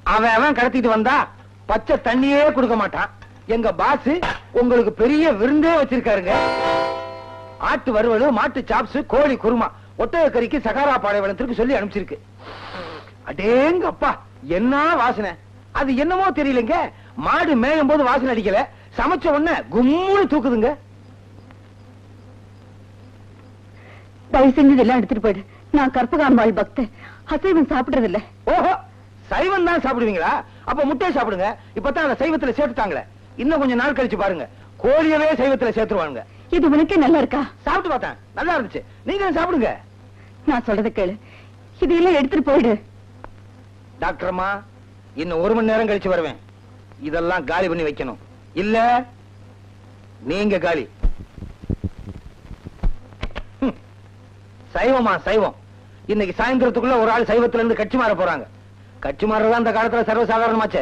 அவன் அவன் கடத்திட்டு வந்தா பச்சை தண்ணியே கொடுக்க மாட்டான் எங்க பாஸ் உங்களுக்கு பெரிய விருந்தே வச்சிருக்காருங்க ஆட்டு வறுவல் மாட்டு சாப்ஸ் கோழி குருமா ஒட்டக கறிக்கு சகாரா பாலைவனத்திற்கு சொல்லி அனுப்பிச்சிருக்கு அடேங்க அப்பா என்ன வாசனை அது என்னமோ தெரியலங்க மாடு மேயும் போது வாசனை அடிக்கல சமைச்ச உடனே கும்முன்னு தூக்குதுங்க தயவு செஞ்சு இதெல்லாம் எடுத்துட்டு போயிடு நான் கற்பகாம்பாள் பக்தன் அசைவம் சாப்பிடுறது இல்ல ஓஹோ சைவம் தான் சாப்பிடுவீங்களா அப்ப முட்டை சாப்பிடுங்க இப்பதான் அந்த சைவத்துல சேர்த்துட்டாங்களே இன்னும் கொஞ்சம் நாள் கழிச்சு பாருங்க கோழியவே சைவத்துல சேர்த்துருவாங்க இது உனக்கே நல்லா இருக்கா சாப்பிட்டு பார்த்தேன் நல்லா இருந்துச்சு நீங்க சாப்பிடுங்க நான் சொல்றத கேளு இதையெல்லாம் எடுத்துட்டு போயிடு டாக்டர் அம்மா இன்னும் ஒரு மணி நேரம் கழிச்சு வருவேன் இதெல்லாம் காலி பண்ணி வைக்கணும் இல்ல நீங்க காலி ஹம். சைவமா சைவம் இன்னைக்கு சாயந்தரத்துக்குள்ள ஒரு ஆள் சைவத்துல இருந்து கட்சி மாற போறாங்க கட்சி மாறதான் அந்த காலத்துல சர்வசாதாரணமாச்சே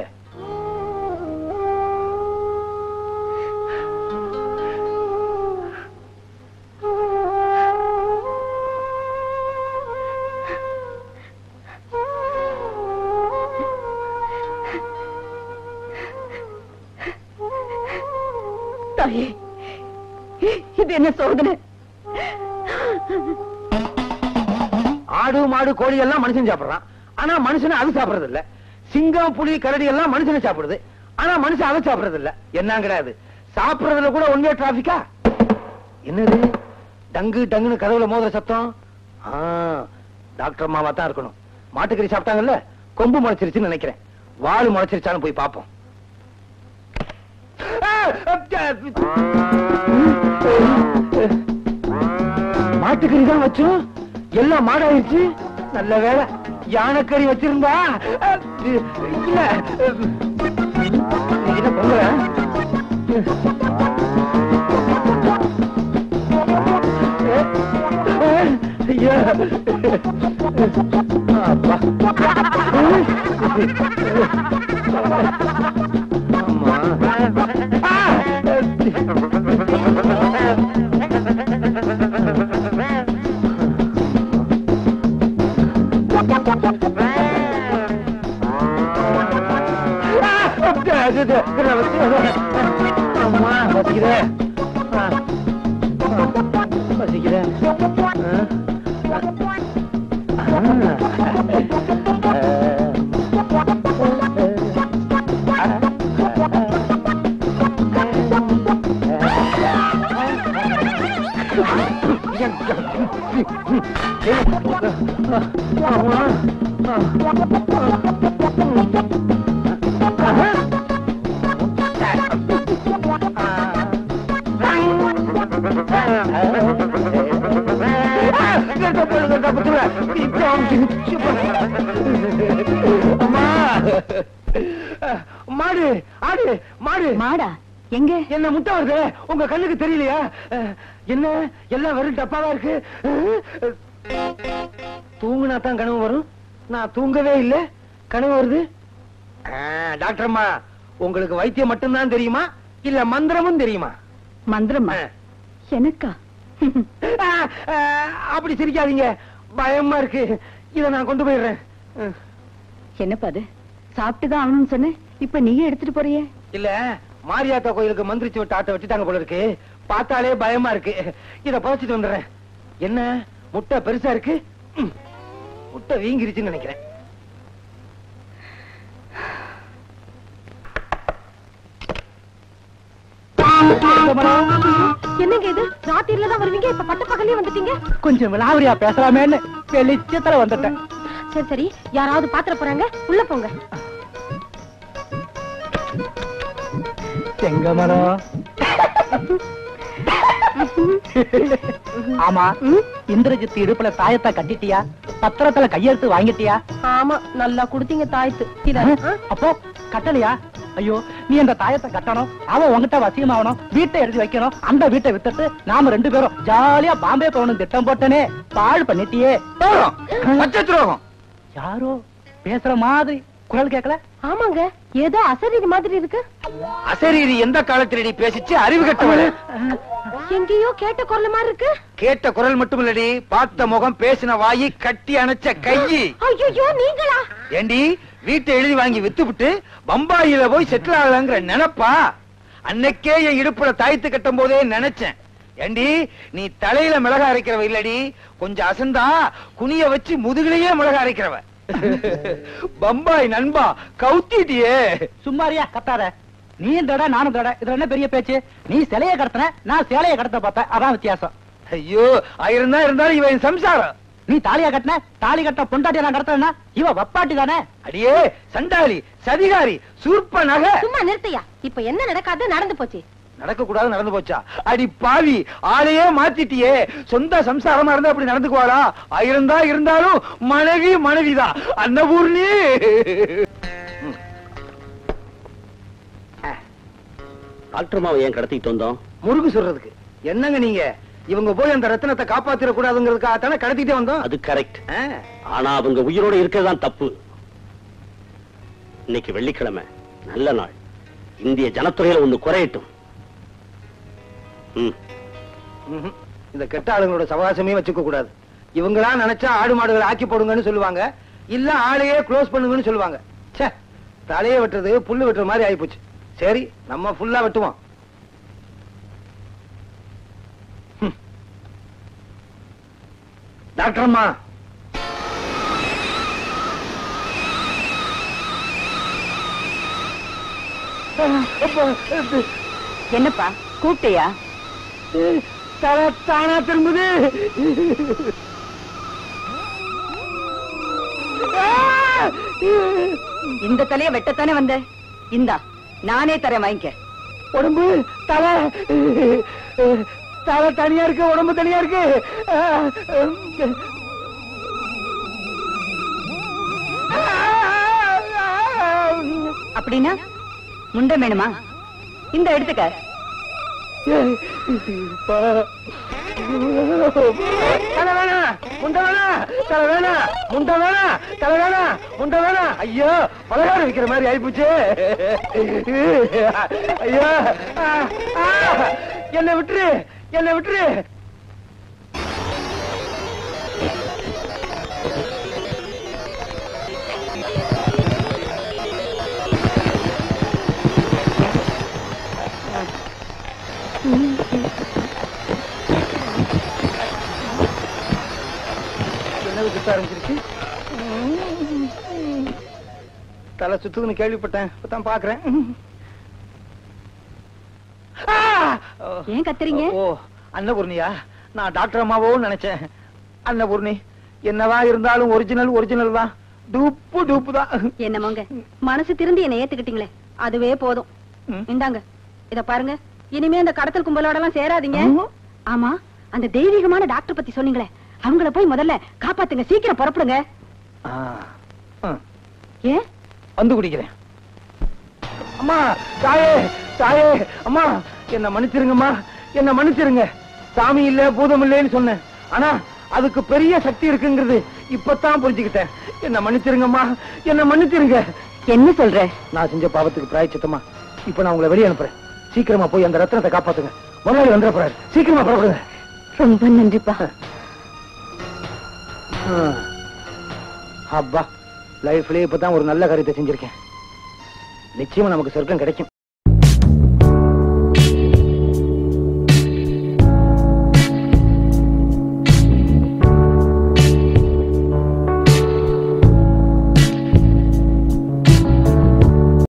தாயே இது என்ன சோதனை ஆடு மாடு கோழி எல்லாம் மனுஷன் சாப்பிடுறான் ஆனா மனுஷனை அது சாப்பிடுறது இல்ல சிங்கம் புலி கரடி எல்லாம் மனுஷனை சாப்பிடுது ஆனா மனுஷன் அதை சாப்பிடுறது இல்ல என்ன கிடையாது சாப்பிடுறதுல கூட ஒன்வே டிராபிக்கா என்னது டங்கு டங்குன்னு கதவுல மோதுற சத்தம் ஆ, டாக்டர் அம்மாவா தான் இருக்கணும் மாட்டுக்கறி சாப்பிட்டாங்கல்ல கொம்பு முளைச்சிருச்சுன்னு நினைக்கிறேன் வால் முளைச்சிருச்சான்னு போய் பார்ப்போம் மாட்டுக்கறி தான் வச்சோம் எல்லாம் மாடாயிருச்சு நல்ல வேலை யானைக்கறி வச்சிருந்தா அஹ், இல்ல அஹ், இது என்ன பொங்கலா? அஹ், ஐயா. அப்பா. ஆமா. அம்மா பசிக்கிறேன் பசிக்கிறேன் மாடு ஆடு மாடு மாடா எங்க என்ன முட்டை வருது உங்க கண்ணுக்கு தெரியலையா அஹ், என்ன எல்லாம் வெறும் டப்பாவா இருக்கு அஹ், தூங்குனா தான் கனவு வரும் நான் தூங்கவே இல்ல கனவு வருது அஹ், டாக்டர் அம்மா உங்களுக்கு வைத்தியம் மட்டும்தான் தெரியுமா இல்ல மந்திரமும் தெரியுமா மந்திரமா அஹ். எனக்கா அஹ், அஹ், அப்படி சிரிக்காதீங்க பயமா இருக்கு இத நான் கொண்டு போயிடுறேன் அஹ். என்னப்பா அது சாப்பிட்டுதான் ஆகணும்னு சொன்னேன் இப்ப நீயே எடுத்துட்டு போறியே இல்ல மாரியாத்தா கோயிலுக்கு மந்திரிச்சு விட்டு ஆட்டை வச்சுட்டாங்க போல இருக்கு பார்த்தாலே பயமா இருக்கு இத புதைச்சிட்டு வந்துடுறேன் என்ன முட்டை பெருசா இருக்கு ம். முட்டை வீங்கிருச்சுன்னு நினைக்கிறேன் என்னங்க இது ராத்திரில தான் வருவீங்க இப்ப பட்ட பகலே வந்துட்டீங்க கொஞ்சம் விளாவரியா பேசலாமேன்னு வெளிச்சத்துல வந்துட்டேன் சரி சரி யாராவது பாத்திர போறாங்க உள்ள போங்க செங்கமரம் ஆமா இந்திரஜித் இடுப்புல தாயத்தை கட்டிட்டியா பத்திரத்துல கையெழுத்து வாங்கிட்டியா ஆமா நல்லா குடுத்தீங்க தாய்த்து இத, ஆ? அப்போ கட்டலையா ஐயோ நீ அந்த தாயத்தை கட்டணும் அவன் உன்கிட்ட வசியமாகணும் வீட்டை எழுதி வைக்கணும் அந்த வீட்டை வித்துட்டு நாம ரெண்டு பேரும் ஜாலியா பாம்பே போகணும் திட்டம் போட்டனே பாழ் பண்ணிட்டியே துரோகம் யாரோ பேசுற மாதிரி குரல் கேட்கல ஆமாங்க ஏதோ அசரீரி மாதிரி இருக்கு அசரீரி எந்த காலத்தில் நீ பேசிச்சு அறிவு கட்டவள எங்கேயோ கேட்ட குரல் மாதிரி இருக்கு கேட்ட குரல் மட்டும் இல்லடி பார்த்த முகம் பேசின வாயி கட்டி அணைச்ச கையி ஐயோ நீங்களா ஏண்டி வீட்டை எழுதி வாங்கி வித்துவிட்டு பம்பாயில போய் செட்டில் ஆகலாங்கிற நினைப்பா அன்னைக்கே என் இடுப்புல தாய்த்து கட்டும் போதே நினைச்சேன் ஏண்டி நீ தலையில மிளகா அரைக்கிறவ இல்லடி கொஞ்சம் அசந்தா குனிய வச்சு முதுகிலேயே மிளகா அரைக்கிறவ பம்பாய் நண்பா கவுத்திட்டியே சும்மாரியா கத்தாத நீ தட நானும் தட இதுல என்ன பெரிய பேச்சு நீ சிலைய கடத்தின நான் சேலைய கடத்த பார்த்தேன் அதான் வித்தியாசம் ஐயோ ஆயிரம் தான் இருந்தாலும் இவன் என் சம்சாரம் நீ தாலியா கட்டின தாலி கட்ட பொண்டாட்டிய நான் கடத்தனா இவ வப்பாட்டி தானே அடியே சண்டாளி சதிகாரி சூர்ப்ப நகை சும்மா நிறுத்தையா இப்ப என்ன நடக்காது நடந்து போச்சு நடக்க கூடாது நடந்து போச்சா அடி பாவி ஆளையே மாத்திட்டியே சொந்த சம்சாரமா இருந்தா அப்படி நடந்துக்குவாளா ஆயிரம் தான் இருந்தாலும் மனைவி மனைவிதான் அன்னபூர்ணி டாக்டர் மாவை ஏன் கடத்திட்டு வந்தோம் முருகு சொல்றதுக்கு என்னங்க நீங்க இவங்க போய் அந்த ரத்தினத்தை காப்பாத்திர கூடாதுங்கிறதுக்காக தானே கடத்திட்டே வந்தோம் அது கரெக்ட் ஆ, ஆனா அவங்க உயிரோட இருக்கிறதான் தப்பு இன்னைக்கு வெள்ளிக்கிழமை நல்ல நாள் இந்திய ஜனத்தொகையில ஒண்ணு குறையட்டும் ம், ம்ஹும். இந்த கெட்ட ஆளுங்களோட சவகாசமே வச்சுக்க கூடாது இவங்களா நினைச்சா ஆடு மாடுகளை ஆக்கி போடுங்கன்னு சொல்லுவாங்க இல்ல ஆளையே க்ளோஸ் பண்ணுங்கன்னு சொல்லுவாங்க ச்சே தலையை வெட்டுறது புல்லு வெட்டுற மாதிரி ஆயிப்போச்சு சரி நம்ம ஃபுல்லா வெட்டுவோம் ஹம். டாக்டர் அம்மா என்னப்பா கூப்பிட்டியா தலை தானா திரும்புது இந்த தலைய வெட்டத்தானே வந்த இந்தா நானே தரேன் வாங்கிக்க உடம்பு தலை தலை தனியா இருக்கு உடம்பு தனியா இருக்கு அப்படின்னா முண்டை வேணுமா இந்த எடுத்துக்க தலை வேணா முண்டை வேணா தலை வேணா முண்டை வேணா தலை வேணா முண்டை வேணா ஐயோ பலகாரம் விக்கிற மாதிரி ஆயிப்போச்சு ஐயோ ஆ, ஆ, என்னை விட்டுரு என்னை விட்டுரு என்னது சுத்த ஆரம்பிச்சிருச்சு தலை சுத்துதுன்னு கேள்விப்பட்டேன் இப்பதான் பாக்குறேன் ஆ! ஏன் கத்துறீங்க? ஓ அன்னபூர்ணியா நான் டாக்டர் அம்மாவோன்னு நினைச்சேன் அன்னபூர்ணி என்னவா இருந்தாலும் ஒரிஜினல் ஒரிஜினல் தான் டூப்பு டூப்பு தான் என்னமோங்க மனசு திருந்தி என்ன ஏத்துக்கிட்டீங்களே அதுவே போதும் ம். இந்தாங்க இத பாருங்க இனிமே இந்த கடத்தல் கும்பலோட எல்லாம் சேராதீங்க ம். ஆமா அந்த தெய்வீகமான டாக்டர் பத்தி சொன்னீங்களே அவங்கள போய் முதல்ல காப்பாத்துங்க சீக்கிரம் புறப்படுங்க ஆ. ஆ. ஏன் வந்து குடிக்கிறேன் அம்மா தாயே தாயே அம்மா என்ன மன்னிச்சிருங்கம்மா என்ன மன்னிச்சிருங்க சாமி இல்ல பூதம் இல்லைன்னு சொன்னேன் ஆனா அதுக்கு பெரிய சக்தி இருக்குங்கிறது இப்பதான் புரிஞ்சுக்கிட்டேன் என்ன மன்னிச்சிருங்கம்மா என்ன மன்னிச்சிருங்க என்ன சொல்ற நான் செஞ்ச பாவத்துக்கு பிராயச்சித்தமா இப்ப நான் உங்களை வெளியே அனுப்புறேன் சீக்கிரமா போய் அந்த ரத்னத்தை காப்பாத்துங்க முதலாளி வந்துட போறாரு சீக்கிரமா புறப்படுங்க ரொம்ப நன்றிப்பா ஆ. அப்பா லைஃப்லயே இப்பதான் ஒரு நல்ல காரியத்தை செஞ்சிருக்கேன் நிச்சயமா நமக்கு சொர்க்கம் கிடைக்கும்